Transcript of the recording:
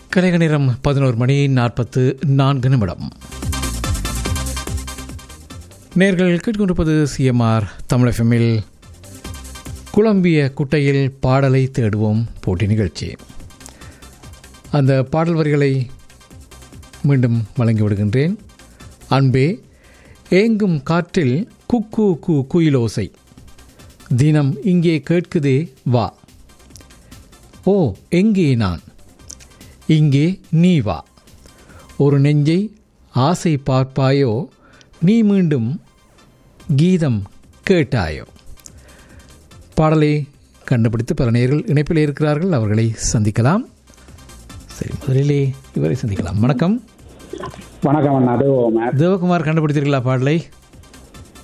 கலைக நேரம் பதினோரு மணி நாற்பத்து நான்கு நிமிடம் நேர்கள் கேட்டுக்கொண்டிருப்பது சிஎம்ஆர் தமிழ் எஃப்எம்மில் குழம்பிய குட்டையில் பாடலை தேடுவோம் போட்டி நிகழ்ச்சி அந்த பாடல் வரிகளை மீண்டும் வழங்கி விடுகின்றேன் அன்பே ஏங்கும் காற்றில் குக்கு கு குயிலோசை தினம் இங்கே கேட்குதே வா ஓ எங்கே நான் இங்கே நீ வா ஒரு நெஞ்சை ஆசை பார்ப்பாயோ நீ மீண்டும் கீதம் கேட்டாயோ பாடலை கண்டுபிடித்து பல நேர்கள் இணைப்பில் இருக்கிறார்கள் அவர்களை சந்திக்கலாம் சரி முதலிலே இவரை சந்திக்கலாம் வணக்கம் வணக்கம் அண்ணா அது ஓமர் தேவகுமார் கண்டுபிடித்தீர்களா பாடலை